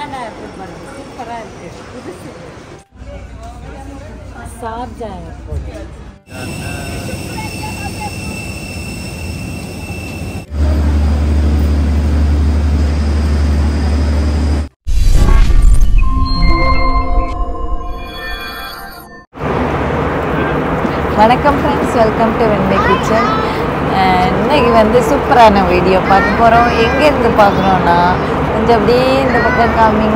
அண்ணா airport பாருங்க சூப்பராக இருக்கு புதுசு சார்ஜா ஏர்போர்ட் வணக்கம் friends welcome to Venmai kitchen இன்னைக்கு வந்து சூப்பரான வீடியோ பார்க்க போகிறோம் எங்கேருந்து பார்க்குறோன்னா கொஞ்சம் அப்படியே இந்த பக்கம் காமிங்க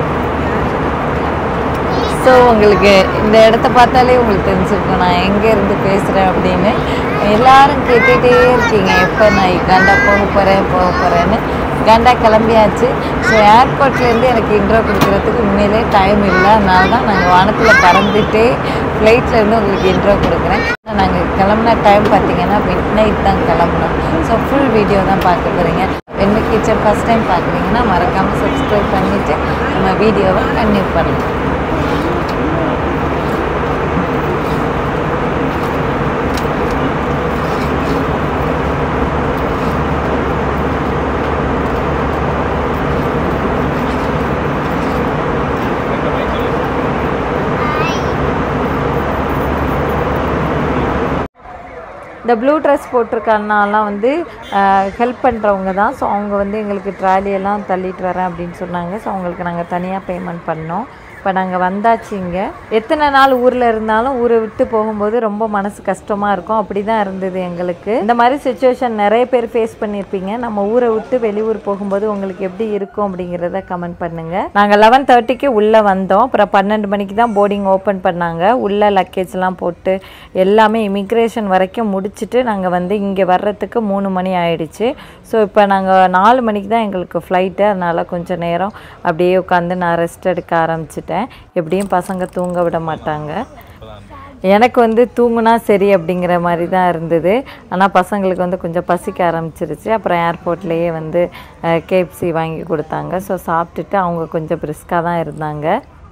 ஸோ உங்களுக்கு இந்த இடத்த பார்த்தாலே உங்களுக்கு தெரிஞ்சிருக்கும் நான் எங்கேருந்து பேசுகிறேன் அப்படின்னு எல்லாரும் கேட்டுகிட்டே இருக்கீங்க எப்போ நான் கண்டா போக போகிறேன் போக போகிறேன்னு கண்டா கிளம்பியாச்சு ஸோ ஏர்போர்ட்லேருந்து எனக்கு இன்ட்ரோ கொடுக்குறதுக்கு உண்மையிலே டைம் இல்லை அதனால தான் நாங்கள் வானத்தில் பறந்துட்டே ஃப்ளைட்லேருந்து உங்களுக்கு இன்ட்ரோ கொடுக்குறேன் நாங்கள் கிளம்புன டைம் பார்த்தீங்கன்னா மிட் நைட் தான் கிளம்புனோம் ஸோ ஃபுல் வீடியோ தான் பார்க்க போகிறீங்க வெண்மை கிச்சன் ஃபஸ்ட் டைம் பார்க்குறீங்கன்னா மறக்காமல் சப்ஸ்கிரைப் பண்ணிவிட்டு நம்ம வீடியோவை கன்டினியூ பண்ணுங்கள் இந்த ப்ளூ ட்ரெஸ் போட்டிருக்க அண்ணாலாம் வந்து ஹெல்ப் பண்ணுறவங்க தான் ஸோ அவங்க வந்து எங்களுக்கு ட்ராலியெல்லாம் தள்ளிட்டு வரேன் அப்படின்னு சொன்னாங்க ஸோ அவங்களுக்கு நாங்கள் தனியாக பேமெண்ட் பண்ணோம் இப்போ நாங்கள் வந்தாச்சு இங்கே எத்தனை நாள் ஊரில் இருந்தாலும் ஊரை விட்டு போகும்போது ரொம்ப மனசு கஷ்டமாக இருக்கும் அப்படி தான் இருந்தது எங்களுக்கு இந்த மாதிரி சுச்சுவேஷன் நிறைய பேர் ஃபேஸ் பண்ணியிருப்பீங்க நம்ம ஊரை விட்டு வெளியூர் போகும்போது உங்களுக்கு எப்படி இருக்கும் அப்படிங்கிறத கமெண்ட் பண்ணுங்கள் நாங்கள் லெவன் தேர்ட்டிக்கு உள்ளே வந்தோம் அப்புறம் பன்னெண்டு மணிக்கு தான் போர்டிங் ஓப்பன் பண்ணாங்க உள்ளே லக்கேஜ்லாம் போட்டு எல்லாமே இமிக்ரேஷன் வரைக்கும் முடிச்சுட்டு நாங்கள் வந்து இங்கே வர்றதுக்கு மூணு மணி ஆயிடுச்சு ஸோ இப்போ நாங்கள் நாலு மணிக்கு தான் எங்களுக்கு ஃப்ளைட்டு அதனால் கொஞ்சம் நேரம் அப்படியே உட்காந்து நான் ரெஸ்ட் எடுக்க ஆரம்பிச்சிட்டேன் எப்படியும் பசங்க தூங்க விட மாட்டாங்க எனக்கு வந்து தூங்குனா சரி அப்படிங்கிற மாதிரி தான் இருந்தது ஆனால் பசங்களுக்கு வந்து கொஞ்சம் பசிக்க ஆரம்பிச்சிருச்சு அப்புறம் ஏர்போர்ட்லேயே வந்து கேஎஃப்சி வாங்கி கொடுத்தாங்க ஸோ சாப்பிட்டுட்டு அவங்க கொஞ்சம் பிரிஸ்காக தான் இருந்தாங்க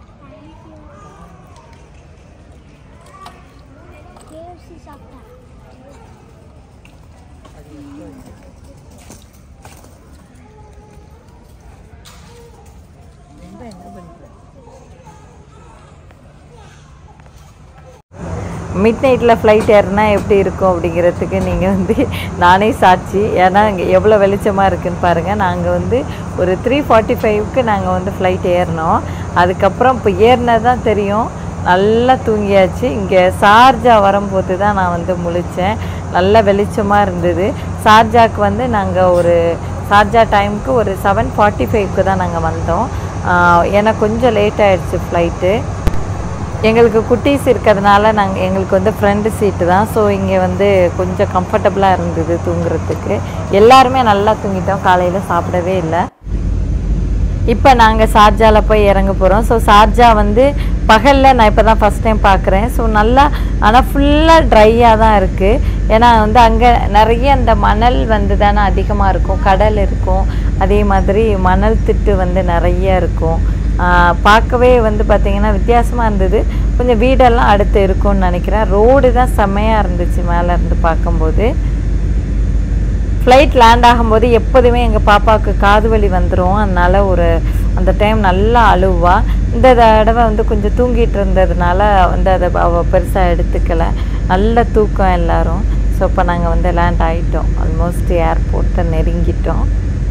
மிட் நைட்டில் ஃப்ளைட் ஏறினா எப்படி இருக்கும் அப்படிங்கிறதுக்கு நீங்கள் வந்து நானே சாட்சி ஏன்னா இங்கே எவ்வளோ வெளிச்சமாக இருக்குன்னு பாருங்கள் நாங்கள் வந்து ஒரு த்ரீ ஃபார்ட்டி ஃபைவ்க்கு நாங்கள் வந்து ஃப்ளைட் ஏறினோம் அதுக்கப்புறம் இப்போ ஏறினது தான் தெரியும் நல்லா தூங்கியாச்சு இங்கே சார்ஜா வரும்போது தான் நான் வந்து முழித்தேன் நல்ல வெளிச்சமாக இருந்தது சார்ஜாக்கு வந்து நாங்கள் ஒரு சார்ஜா டைமுக்கு ஒரு செவன் ஃபார்ட்டி ஃபைவ்க்கு தான் நாங்கள் வந்தோம் ஆஹ் ஏன்னா கொஞ்சம் லேட் ஆயிடுச்சு ஃப்ளைட்டு எங்களுக்கு குட்டீஸ் இருக்கிறதுனால நாங்கள் எங்களுக்கு வந்து ஃப்ரண்ட் சீட்டு தான் ஸோ இங்கே வந்து கொஞ்சம் கம்ஃபர்டபுளாக இருந்தது தூங்குறதுக்கு எல்லாருமே நல்லா தூங்கிட்டோம் காலையில் சாப்பிடவே இல்லை இப்போ நாங்கள் ஷார்ஜாவில் போய் இறங்க போகிறோம் ஸோ ஷார்ஜா வந்து பகலில் நான் இப்போ தான் ஃபஸ்ட் டைம் பார்க்குறேன் ஸோ நல்லா ஆனால் ஃபுல்லாக ட்ரையாக தான் இருக்குது ஏன்னா வந்து அங்கே நிறைய அந்த மணல் வந்து தானே அதிகமாக இருக்கும் கடல் இருக்கும் அதே மாதிரி மணல் திட்டு வந்து நிறைய இருக்கும் ஆஹ் பார்க்கவே வந்து பார்த்திங்கன்னா வித்தியாசமாக இருந்தது கொஞ்சம் வீடெல்லாம் அடுத்து இருக்கும்னு நினைக்கிறேன் ரோடு தான் செம்மையாக இருந்துச்சு மேலே இருந்து பார்க்கும்போது ஃப்ளைட் லேண்ட் ஆகும்போது எப்போதுமே எங்கள் பாப்பாவுக்கு காது வலி வந்துடும் அதனால் ஒரு அந்த டைம் நல்லா அழுவா இந்த தடவை வந்து கொஞ்சம் தூங்கிட்டு இருந்ததுனால வந்து அதை அவள் பெருசாக எடுத்துக்கல நல்ல தூக்கம் எல்லாரும் ஸோ இப்போ நாங்கள் வந்து லேண்ட் ஆகிட்டோம் ஆல்மோஸ்ட் ஏர்போர்ட்டை நெருங்கிட்டோம்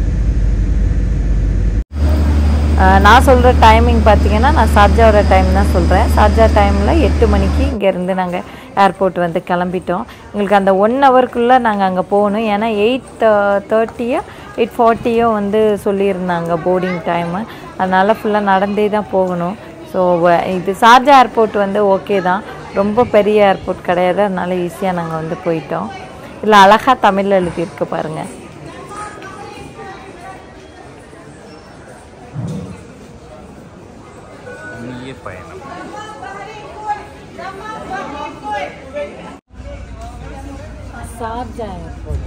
ஆஹ் நான் சொல்கிற டைமிங் பார்த்தீங்கன்னா நான் சார்ஜாவோட டைம் தான் சொல்கிறேன் சார்ஜா டைமில் எட்டு மணிக்கு இங்கேருந்து நாங்கள் ஏர்போர்ட் வந்து கிளம்பிட்டோம் எங்களுக்கு அந்த ஒன் ஹவருக்குள்ளே நாங்கள் அங்கே போகணும் ஏன்னா எயிட் தேர்ட்டியோ எயிட் ஃபார்ட்டியோ வந்து சொல்லியிருந்தாங்க போர்டிங் டைமு அதனால் ஃபுல்லாக நடந்தே தான் போகணும் ஸோ இது சார்ஜா ஏர்போர்ட் வந்து ஓகே தான் ரொம்ப பெரிய ஏர்போர்ட் கிடையாது அதனால ஈஸியாக நாங்கள் வந்து போயிட்டோம் இல்லை அழகாக தமிழில் எழுதியிருக்கு பாருங்கள் இனிய பயணம் Sharjah airport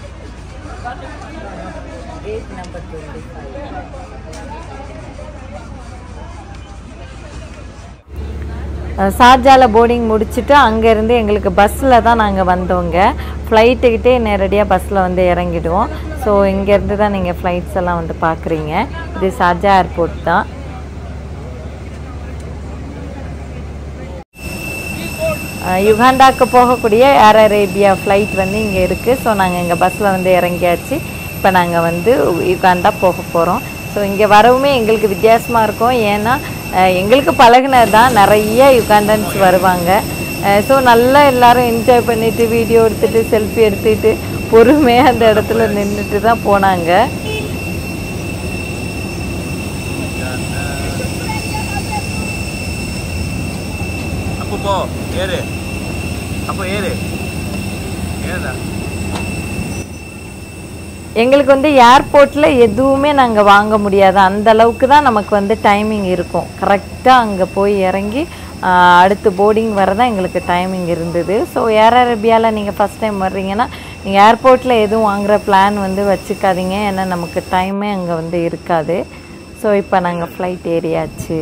gate number twenty five ஷார்ஜாவில் போர்டிங் முடிச்சுட்டு அங்கேருந்து எங்களுக்கு பஸ்ஸில் தான் நாங்கள் வந்தோங்க ஃப்ளைட்டுக்கிட்டே நேரடியாக பஸ்ஸில் வந்து இறங்கிடுவோம் ஸோ இங்கேருந்து தான் நீங்கள் ஃப்ளைட்ஸ் எல்லாம் வந்து பார்க்குறீங்க இது ஷார்ஜா ஏர்போர்ட் தான் அஹ் யுகாண்டாக்கு போகக்கூடிய ஏர் அரேபியா ஃப்ளைட் வந்து இங்கே இருக்குது ஸோ நாங்கள் இங்கே பஸ்ஸில் வந்து இறங்கியாச்சு இப்போ நாங்கள் வந்து யுகாண்டா போக போகிறோம் ஸோ இங்கே வரவுமே எங்களுக்கு வித்தியாசமாக இருக்கும் ஏன்னா அஹ் எங்களுக்கு பழகுனது தான் நிறைய யுகாண்டன்ஸ் வருவாங்க ஸோ நல்லா எல்லாரும் என்ஜாய் பண்ணிவிட்டு வீடியோ எடுத்துகிட்டு செல்ஃபி எடுத்துக்கிட்டு பொறுமையாக அந்த இடத்துல நின்றுட்டு தான் போனாங்க அப்போ போ ஏறு அப்போ ஏறு ஏறுடா எங்களுக்கு வந்து ஏர்போர்ட்டில் எதுவுமே நாங்கள் வாங்க முடியாது அந்த அளவுக்கு தான் நமக்கு வந்து டைமிங் இருக்கும் கரெக்டாக அங்கே போய் இறங்கி ஆஹ், அடுத்து போர்டிங் வர தான் எங்களுக்கு டைமிங் இருந்தது ஸோ ஏர் அரேபியாவில் நீங்கள் ஃபஸ்ட் டைம் வர்றீங்கன்னா நீங்கள் ஏர்போர்ட்டில் எதுவும் வாங்குற பிளான் வந்து வச்சுக்காதீங்க ஏன்னா நமக்கு டைமே அங்கே வந்து இருக்காது ஸோ இப்போ நாங்கள் ஃப்ளைட் ஏறியாச்சு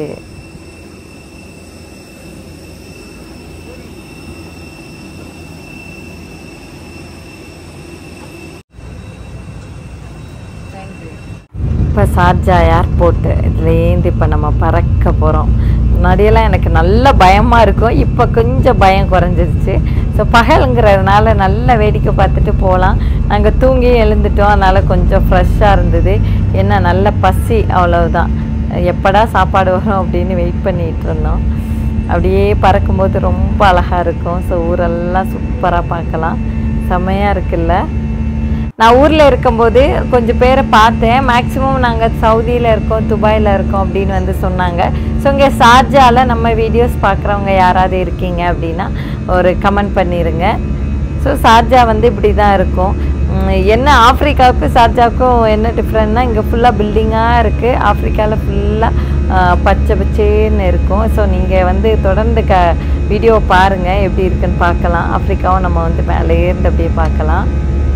இப்போ ஷார்ஜா ஏர்போர்ட்டு இதுலேருந்து இப்போ நம்ம பறக்க போகிறோம் முன்னாடியெல்லாம் எனக்கு நல்ல பயமாக இருக்கும் இப்போ கொஞ்சம் பயம் குறைஞ்சிருச்சு ஸோ பகலுங்கிறதுனால நல்ல வேடிக்கை பார்த்துட்டு போகலாம் நாங்கள் தூங்கி எழுந்துட்டோம் அதனால் கொஞ்சம் ஃப்ரெஷ்ஷாக இருந்தது என்ன நல்ல பசி அவ்வளவுதான் எப்படா சாப்பாடு வரும் அப்படின்னு வெயிட் பண்ணிகிட்டு இருந்தோம் அப்படியே பறக்கும்போது ரொம்ப அழகாக இருக்கும் ஸோ ஊரெல்லாம் சூப்பராக பார்க்கலாம் செம்மையாக இருக்குல்ல நான் ஊரில் இருக்கும்போது கொஞ்சம் பேரை பார்த்தேன் மேக்ஸிமம் நாங்கள் சவுதியில் இருக்கோம் துபாயில் இருக்கோம் அப்படின்னு வந்து சொன்னாங்க ஸோ இங்கே ஷார்ஜாவில் நம்ம வீடியோஸ் பார்க்குறவங்க யாராவது இருக்கீங்க அப்படின்னா ஒரு கமெண்ட் பண்ணிடுங்க ஸோ ஷார்ஜா வந்து இப்படி தான் இருக்கும் உம், என்ன ஆஃப்ரிக்காவுக்கும் ஷார்ஜாவுக்கும் என்ன டிஃப்ரெண்ட்னா இங்கே ஃபுல்லாக பில்டிங்காக இருக்குது ஆஃப்ரிக்காவில் ஃபுல்லாக பச்சை பச்சேன்னு இருக்கும் ஸோ நீங்கள் வந்து தொடர்ந்து க வீடியோ பாருங்கள் எப்படி இருக்குன்னு பார்க்கலாம் ஆஃப்ரிக்காவும் நம்ம வந்து மேலே ஏறிந்து அப்படியே பார்க்கலாம்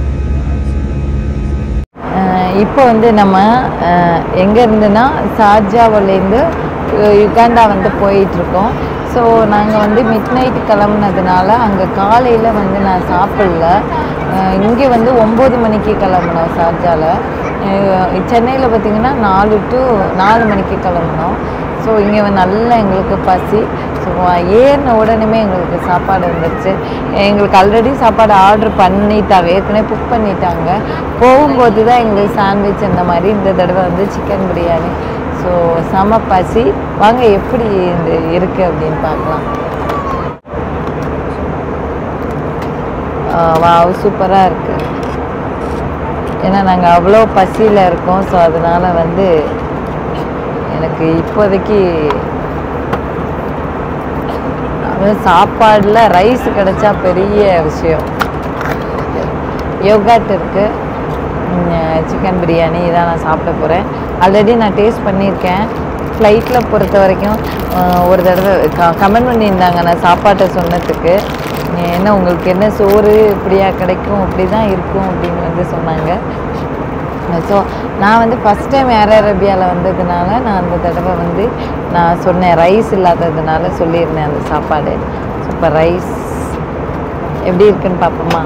அஹ் இப்போ வந்து நம்ம அஹ், எங்க இருந்துன்னா ஷார்ஜாவிலேருந்து யுகாண்டா வந்து போயிட்டுருக்கோம் ஸோ நாங்கள் வந்து மிட் நைட்டு கிளம்புனதுனால அங்கே காலையில் வந்து நான் சாப்பிடல இங்கே வந்து ஒம்பது மணிக்கு கிளம்புனோம் ஷார்ஜாவில் சென்னையில் பார்த்தீங்கன்னா நாலு டு நாலு மணிக்கு கிளம்புனோம் ஸோ இங்கே நல்லா எங்களுக்கு பசி ஸோ ஏறின உடனேமே எங்களுக்கு சாப்பாடு வந்துருச்சு எங்களுக்கு ஆல்ரெடி சாப்பாடு ஆர்டர் பண்ணிட்டாங்க ஏற்கனவே புக் பண்ணிட்டாங்க போகும்போது தான் எங்களுக்கு சாண்ட்விச் அந்த மாதிரி இந்த தடவை வந்து சிக்கன் பிரியாணி ஸோ செம பசி வாங்க எப்படி இது இருக்குது அப்படின்னு பார்க்கலாம் வாவ் சூப்பராக இருக்குது ஏன்னா நாங்கள் அவ்வளோ பசியில் இருக்கோம் ஸோ அதனால் வந்து எனக்கு இப்போதைக்கு அதுவும் சாப்பாடில் ரைஸ் கிடைச்சா பெரிய விஷயம் யோகாட் இருக்குது சிக்கன் பிரியாணி இதான் நான் சாப்பிட போகிறேன் ஆல்ரெடி நான் டேஸ்ட் பண்ணியிருக்கேன் ஃப்ளைட்டில் பொறுத்த வரைக்கும் அஹ், ஒரு தடவை க கமெண்ட் பண்ணியிருந்தாங்க நான் சாப்பாட்டை சொன்னதுக்கு என்ன உங்களுக்கு என்ன சோறு இப்படியா கிடைக்கும் இப்படி தான் இருக்கும் அப்படின்னு வந்து சொன்னாங்க ஸோ நான் வந்து ஃபஸ்ட் டைம் ஏர் அரேபியாவில் வந்ததுனால நான் அந்த தடவை வந்து நான் சொன்னேன் ரைஸ் இல்லாததுனால சொல்லியிருந்தேன் அந்த சாப்பாடு ஸோ இப்போ ரைஸ் எப்படி இருக்குன்னு பார்ப்போமா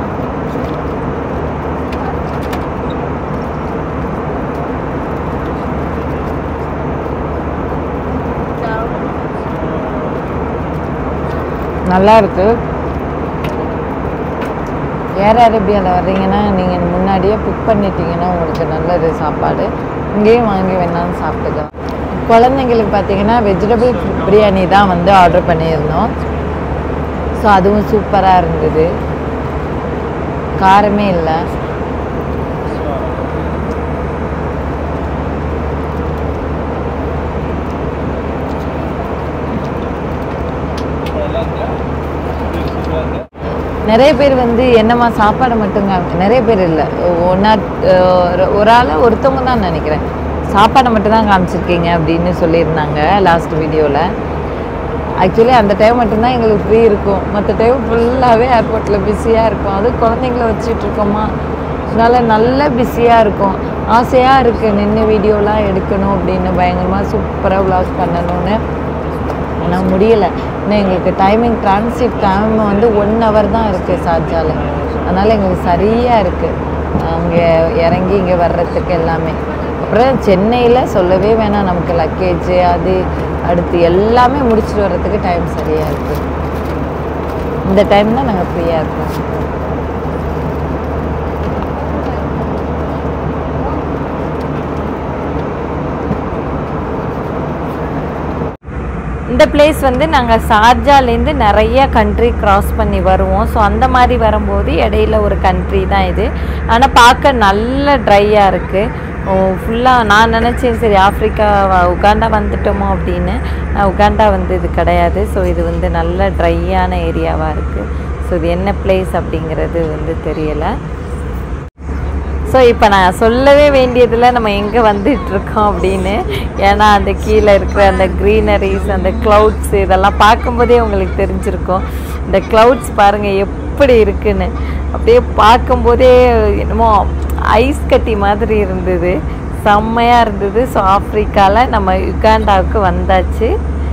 நல்லா இருக்கு ஏர் அரேபியாவில் வர்றீங்கன்னா நீங்கள் முன்னாடியே புக் பண்ணிட்டீங்கன்னா உங்களுக்கு நல்லது சாப்பாடு இங்கேயும் வாங்கி வேணாலும் சாப்பிட்டுக்கலாம் குழந்தைங்களுக்கு பார்த்தீங்கன்னா வெஜிடபிள் பிரியாணி தான் வந்து ஆர்டர் பண்ணியிருந்தோம் ஸோ அதுவும் சூப்பராக இருந்தது காரமே இல்லை நிறைய பேர் வந்து என்னம்மா சாப்பாடு மட்டுங்க நிறைய பேர் இல்லை ஒன்றா ஒரு ஆள் ஒருத்தவங்க தான் நினைக்கிறேன் சாப்பாடை மட்டும் தான் காமிச்சிருக்கீங்க அப்படின்னு சொல்லியிருந்தாங்க லாஸ்ட் வீடியோவில் ஆக்சுவலி அந்த டைம் மட்டும்தான் எங்களுக்கு ஃப்ரீ இருக்கும் மற்ற டைம் ஃபுல்லாகவே ஏர்போர்ட்டில் பிஸியாக இருக்கும் அது குழந்தைங்கள வச்சுட்டு இருக்கோமா அதனால நல்ல பிஸியாக இருக்கும் ஆசையாக இருக்குது நின்று வீடியோலாம் எடுக்கணும் அப்படின்னு பயங்கரமாக சூப்பராக vlog பண்ணணும்னு ஆனால் முடியலை இன்னும் எங்களுக்கு டைமிங் டிரான்சிட் டைம் வந்து ஒன் ஹவர் தான் இருக்குது சார்ஜாவில் அதனால் எங்களுக்கு சரியாக இருக்குது அங்கே இறங்கி இங்கே வர்றதுக்கு எல்லாமே அப்புறம் சென்னையில் சொல்லவே வேணாம் நமக்கு லக்கேஜ் அது அடுத்து எல்லாமே முடிச்சுட்டு வர்றதுக்கு டைம் சரியாக இருக்குது இந்த டைம் தான் நாங்கள் ஃப்ரீயாக இருக்கோம் இந்த பிளேஸ் வந்து நாங்கள் ஷார்ஜாலேருந்து நிறைய கண்ட்ரி கிராஸ் பண்ணி வருவோம் ஸோ அந்த மாதிரி வரும்போது இடையில ஒரு கண்ட்ரி தான் இது ஆனால் பார்க்க நல்ல ட்ரையாக இருக்குது ஃபுல்லாக நான் நினச்சேன் சரி ஆஃப்ரிக்கா வ- உகாண்டா வந்துட்டோமோ அப்படின்னு ஆனா, உகாண்டா வந்து இது கிடையாது ஸோ இது வந்து நல்ல ட்ரையான ஏரியாவாக இருக்குது ஸோ இது என்ன பிளேஸ் அப்படிங்கிறது வந்து தெரியலை ஸோ இப்போ நான் சொல்லவே வேண்டியதில் நம்ம எங்கே வந்துட்டு இருக்கோம் அப்படின்னு ஏன்னா அந்த கீழே இருக்கிற அந்த க்ரீனரிஸ் அந்த க்ளவுட்ஸ் இதெல்லாம் பார்க்கும்போதே உங்களுக்கு தெரிஞ்சிருக்கும் இந்த க்ளவுட்ஸ் பாருங்கள் எப்படி இருக்குன்னு அப்படியே பார்க்கும்போதே என்னமோ ஐஸ் கட்டி மாதிரி இருந்தது செம்மையாக இருந்தது ஸோ ஆப்ரிக்காவில் நம்ம யுகாண்டாவுக்கு வந்தாச்சு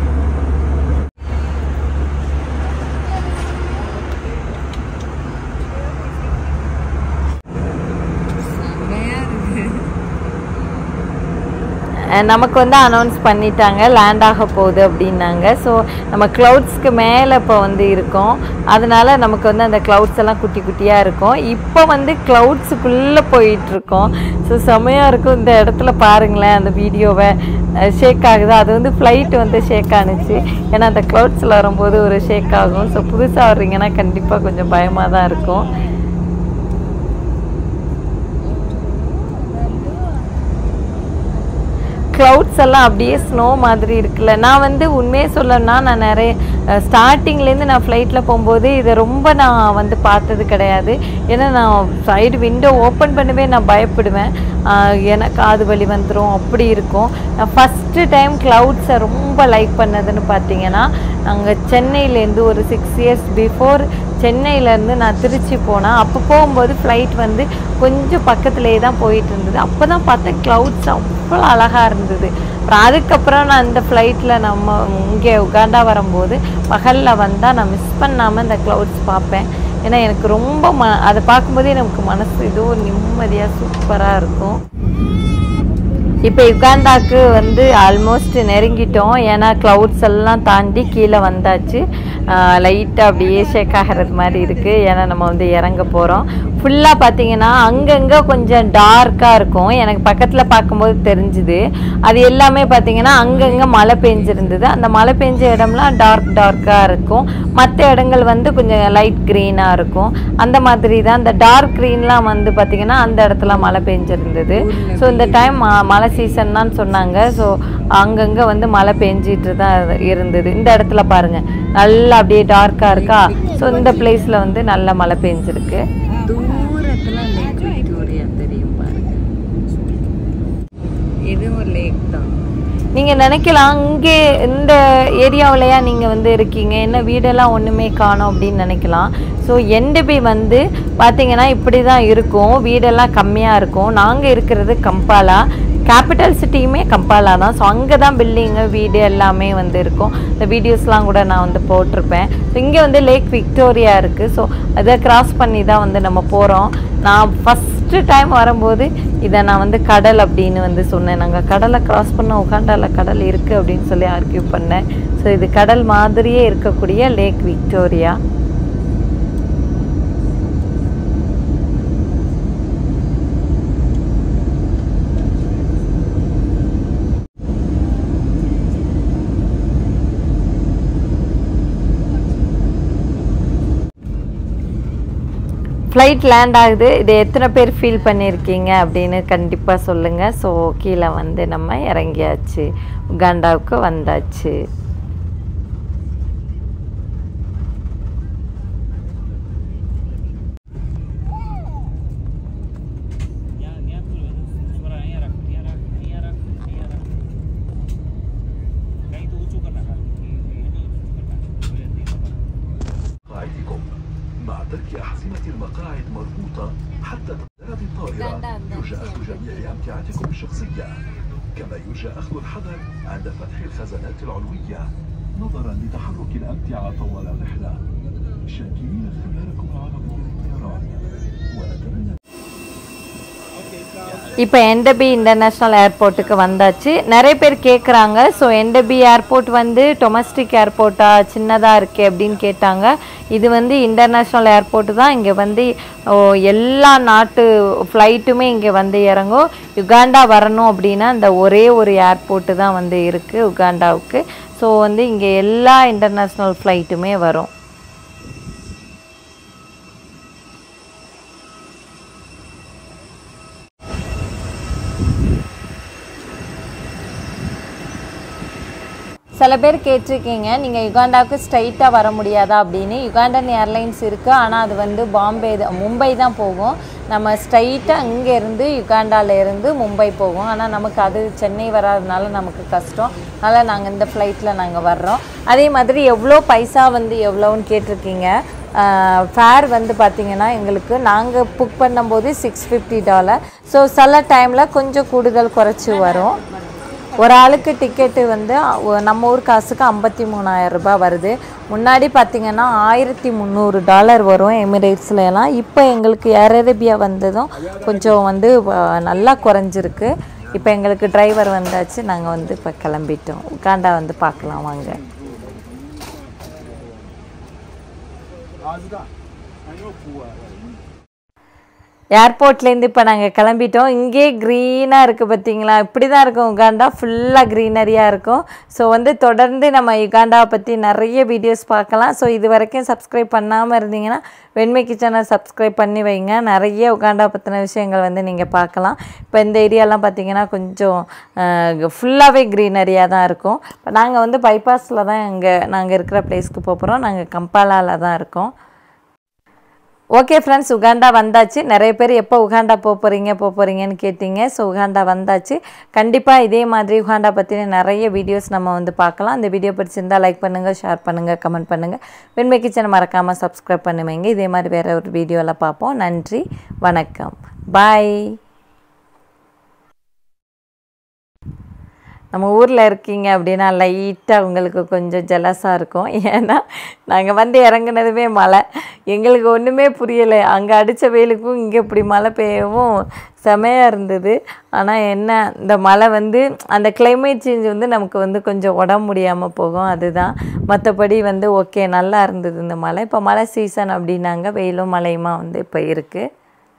அஹ் நமக்கு வந்து அனௌன்ஸ் பண்ணிட்டாங்க லேண்ட் ஆக போகுது அப்படின்னாங்க ஸோ நம்ம க்ளவுட்ஸ்க்கு மேலே இப்போ வந்து இருக்கோம் அதனால நமக்கு வந்து அந்த க்ளவுட்ஸ் எல்லாம் குட்டி குட்டியாக இருக்கும் இப்போ வந்து க்ளவுட்ஸுக்குள்ளே போயிட்டுருக்கோம் ஸோ செமையாக இருக்கும் இந்த இடத்துல பாருங்களேன் அந்த வீடியோவை ஷேக் ஆகுது அது வந்து ஃப்ளைட் வந்து ஷேக் ஆனுச்சு ஏன்னா அந்த க்ளவுட்ஸில் வரும்போது ஒரு ஷேக் ஆகும் ஸோ புதுசாக வர்றீங்கன்னா கண்டிப்பாக கொஞ்சம் பயமாக தான் இருக்கும் க்ளவுட்ஸ் எல்லாம் அப்படியே ஸ்னோ மாதிரி இருக்குல்ல நான் வந்து உண்மையே சொல்லணும்னா நான் நிறைய ஸ்டார்டிங்லேருந்து நான் ஃப்ளைட்டில் போகும்போது இதை ரொம்ப நான் வந்து பார்த்தது கிடையாது ஏன்னா நான் சைடு விண்டோ ஓப்பன் பண்ணவே நான் பயப்படுவேன் அஹ் எனக்கு காது வலி வந்துடும் அப்படி இருக்கும் நான் ஃபஸ்ட்டு டைம் க்ளவுட்ஸை ரொம்ப லைக் பண்ணதுன்னு பார்த்தீங்கன்னா நாங்கள் சென்னையிலேருந்து ஒரு சிக்ஸ் இயர்ஸ் பிஃபோர் சென்னையிலேருந்து நான் திருச்சி போனேன் அப்போ போகும்போது ஃப்ளைட் வந்து கொஞ்சம் பக்கத்துலேயே தான் போயிட்டு இருந்தது அப்போ தான் பார்த்தேன் க்ளவுட்ஸ் அவ்வளோ அழகாக இருந்தது அப்புறம் அதுக்கப்புறம் நான் இந்த ஃப்ளைட்டில் நம்ம இங்கே உகாண்டா வரும்போது பகலில் வந்தால் நான் மிஸ் பண்ணாமல் இந்த க்ளவுட்ஸ் பார்ப்பேன் ஏன்னா எனக்கு ரொம்ப ம அதை பார்க்கும்போதே நமக்கு மனசு ஏதோ நிம்மதியாக சூப்பராக இருக்கும் இப்போ யுகாண்டாக்கு வந்து ஆல்மோஸ்ட் நெருங்கிட்டோம் ஏன்னா க்ளவுட்ஸ் எல்லாம் தாண்டி கீழே வந்தாச்சு லைட்டாக அப்படியே ஷேக் ஆகிறது மாதிரி இருக்குது ஏன்னா நம்ம வந்து இறங்க போகிறோம் ஃபுல்லாக பார்த்தீங்கன்னா அங்கங்கே கொஞ்சம் டார்க்காக இருக்கும் எனக்கு பக்கத்தில் பார்க்கும்போது தெரிஞ்சுது அது எல்லாமே பார்த்தீங்கன்னா அங்கங்கே மழை பெஞ்சிருந்தது அந்த மழை பெஞ்ச இடம்லாம் டார்க் டார்க்காக இருக்கும் மற்ற இடங்கள் வந்து கொஞ்சம் லைட் க்ரீனாக இருக்கும் அந்த மாதிரி தான் அந்த டார்க் க்ரீன்லாம் வந்து பார்த்தீங்கன்னா அந்த இடத்துல மழை பெஞ்சிருந்தது ஸோ இந்த டைம் மழை சீசன் தான் சொன்னாங்க ஸோ அங்கங்கே வந்து மழை பெஞ்சிட்டு தான் இரு- இருந்தது இந்த இடத்துல பாருங்க நல்லா அப்படியே டார்க்காக இருக்கா ஸோ இந்த பிளேஸில் வந்து நல்ல மழை பெஞ்சிருக்கு தூரத்துல லேக் விக்டோரியா தெரியும் பாருங்க இது ஒரு லேக் தான் நீங்கள் நினைக்கலாம் இங்கே இந்த ஏரியாவிலையா நீங்கள் வந்து இருக்கீங்க என்ன வீடெல்லாம் ஒன்றுமே காணோம் அப்படின்னு நினைக்கலாம் ஸோ என்டபி வந்து பார்த்தீங்கன்னா இப்படி தான் இருக்கும் வீடெல்லாம் கம்மியாக இருக்கும் நாங்கள் இருக்கிறது கம்பாலா கேபிட்டல் சிட்டியுமே கம்பாலா தான் ஸோ அங்கே தான் பில்டிங்கு வீடு எல்லாமே வந்து இருக்கும் இந்த வீடியோஸ்லாம் கூட நான் வந்து போட்டிருப்பேன் ஸோ இங்கே வந்து லேக் விக்டோரியா இருக்குது ஸோ அதை கிராஸ் பண்ணி தான் வந்து நம்ம போகிறோம் நான் ஃபஸ்ட்டு டைம் வரும்போது இதை நான் வந்து கடல் அப்படின்னு வந்து சொன்னேன் நாங்கள் கடலை கிராஸ் பண்ண உகாண்டால கடல் இருக்குது அப்படின்னு சொல்லி ஆர்கியூ பண்ணேன் ஸோ இது கடல் மாதிரியே இருக்கக்கூடிய லேக் விக்டோரியா ஃப்ளைட் லேண்ட் ஆகுது இது எத்தனை பேர் ஃபீல் பண்ணியிருக்கீங்க அப்படின்னு கண்டிப்பாக சொல்லுங்கள் ஸோ கீழே வந்து நம்ம இறங்கியாச்சு உகாண்டாவுக்கு வந்தாச்சு مقاعدكم مع ترك أحزمة المقاعد مربوطة حتى تنتهي الطائرة يرجى أخذ جميع أمتعتكم الشخصية كما يرجى أخذ الحذر عند فتح الخزانات العلوية نظرا لتحرك الأمتعة طوال الرحلة شاكرين اختياركم على بور الطيران ونتمنى இப்போ என்டபி இன்டர்நேஷ்னல் ஏர்போர்ட்டுக்கு வந்தாச்சு நிறைய பேர் கேட்குறாங்க ஸோ என்டபி ஏர்போர்ட் வந்து டொமஸ்டிக் ஏர்போர்ட்டா சின்னதாக இருக்கே அப்படின்னு கேட்டாங்க இது வந்து இன்டர்நேஷ்னல் ஏர்போர்ட்டு தான் இங்கே வந்து ஓ, எல்லா நாட்டு ஃப்ளைட்டுமே இங்கே வந்து இறங்கும் யுகாண்டா வரணும் அப்படின்னா இந்த ஒரே ஒரு ஏர்போர்ட்டு தான் வந்து இருக்குது யுகாண்டாவுக்கு ஸோ வந்து இங்கே எல்லா இன்டர்நேஷ்னல் ஃப்ளைட்டுமே வரும் சில பேர் கேட்டிருக்கீங்க நீங்கள் யுகாண்டாவுக்கு ஸ்ட்ரைட்டாக வர முடியாதா அப்படின்னு யுகாண்டன் ஏர்லைன்ஸ் இருக்குது ஆனால் அது வந்து பாம்பே தான் மும்பை தான் போகும் நம்ம ஸ்ட்ரைட்டாக இங்கேருந்து யுகாண்டாலேருந்து மும்பை போகும் ஆனால் நமக்கு அது சென்னை வராதனால நமக்கு கஷ்டம் அதனால் நாங்கள் இந்த ஃப்ளைட்டில் நாங்கள் வர்றோம் அதே மாதிரி எவ்வளோ பைசா வந்து எவ்வளோன்னு கேட்டிருக்கீங்க ஃபேர் வந்து பார்த்திங்கன்னா எங்களுக்கு நாங்கள் புக் பண்ணும்போது சிக்ஸ் ஃபிஃப்டி டாலர் ஸோ சில டைமில் கொஞ்சம் கூடுதல் குறைச்சி வரும் ஒரு ஆளுக்கு டிக்கெட்டு வந்து ஒ- நம்ம ஊர் காசுக்கு ஐம்பத்தி மூணாயிரம் ரூபாய் வருது முன்னாடி பார்த்தீங்கன்னா ஆயிரத்தி முந்நூறு டாலர் வரும் எமிரேட்ஸ்ல எல்லாம் இப்போ எங்களுக்கு ஏர் அரேபியா வந்ததும் கொஞ்சம் வந்து வ- நல்லா குறைஞ்சிருக்கு இப்போ எங்களுக்கு டிரைவர் வந்தாச்சு நாங்கள் வந்து இப்போ கிளம்பிட்டோம் உட்காண்டா வந்து பார்க்கலாம் வாங்க ஏர்போர்ட்லேருந்து இப்போ நாங்கள் கிளம்பிட்டோம் இங்கே க்ரீனாக இருக்குது பார்த்தீங்களா இப்படி தான் இருக்கும் உகாண்டா ஃபுல்லாக க்ரீனரியாக இருக்கும் ஸோ வந்து தொடர்ந்து நம்ம யுகாண்டாவை பற்றி நிறைய வீடியோஸ் பார்க்கலாம் ஸோ இது வரைக்கும் சப்ஸ்கிரைப் பண்ணாமல் இருந்தீங்கன்னா வெண்மை கிச்சனை சப்ஸ்கிரைப் பண்ணி வைங்க நிறைய உகாண்டா பற்றின விஷயங்கள் வந்து நீங்கள் பார்க்கலாம் இப்போ இந்த ஏரியாலாம் பார்த்தீங்கன்னா கொஞ்சம் ஃபுல்லாகவே க்ரீனரியாக தான் இருக்கும் இப்போ நாங்கள் வந்து பைபாஸில் தான் இங்கே நாங்கள் இருக்கிற பிளேஸ்க்கு போகிறோம் நாங்கள் கம்பாலாவில் தான் இருக்கோம் ஓகே ஃப்ரெண்ட்ஸ் உகாண்டா வந்தாச்சு நிறைய பேர் எப்போ உகாண்டா போக போகிறீங்க போக போகிறீங்கன்னு கேட்டிங்க ஸோ உகாண்டா வந்தாச்சு கண்டிப்பாக இதே மாதிரி உகாண்டா பற்றின நிறைய வீடியோஸ் நம்ம வந்து பார்க்கலாம் இந்த வீடியோ பிடிச்சிருந்தா லைக் பண்ணுங்கள் ஷேர் பண்ணுங்கள் கமெண்ட் பண்ணுங்கள் வெண்மை கிச்சனை மறக்காமல் சப்ஸ்கிரைப் பண்ணுவீங்க இதே மாதிரி வேறு ஒரு வீடியோவில் பார்ப்போம் நன்றி வணக்கம் பாய் நம்ம ஊரில் இருக்கீங்க அப்படின்னா லைட்டாக உங்களுக்கு கொஞ்சம் ஜெலஸாக இருக்கும் ஏன்னா நாங்கள் வந்து இறங்குனதுமே மழை எங்களுக்கு ஒன்றுமே புரியலை அங்கே அடித்த வெயிலுக்கும் இங்கே இப்படி மழை பெய்யவும் செமையாக இருந்தது ஆனால் என்ன இந்த மழை வந்து அந்த climate சேஞ்ச் வந்து நமக்கு வந்து கொஞ்சம் உடம்பு முடியாமல் போகும் அதுதான் மற்றபடி வந்து ஓகே நல்லா இருந்தது இந்த மழை இப்போ மழை சீசன் அப்படின்னாங்க வெயிலும் மழையுமா வந்து இப்போ இருக்குது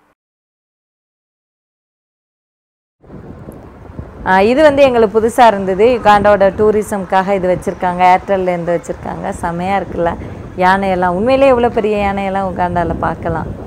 ஆ, இது வந்து எங்களுக்கு புதுசாக இருந்தது யுகாண்டாவோட டூரிசம்காக இது வச்சுருக்காங்க ஏர்டெல்லேருந்து வச்சுருக்காங்க செமையாக இருக்குல்ல யானையெல்லாம் உண்மையிலே எவ்வளோ பெரிய யானையெல்லாம் உகாண்டாவில் பார்க்கலாம்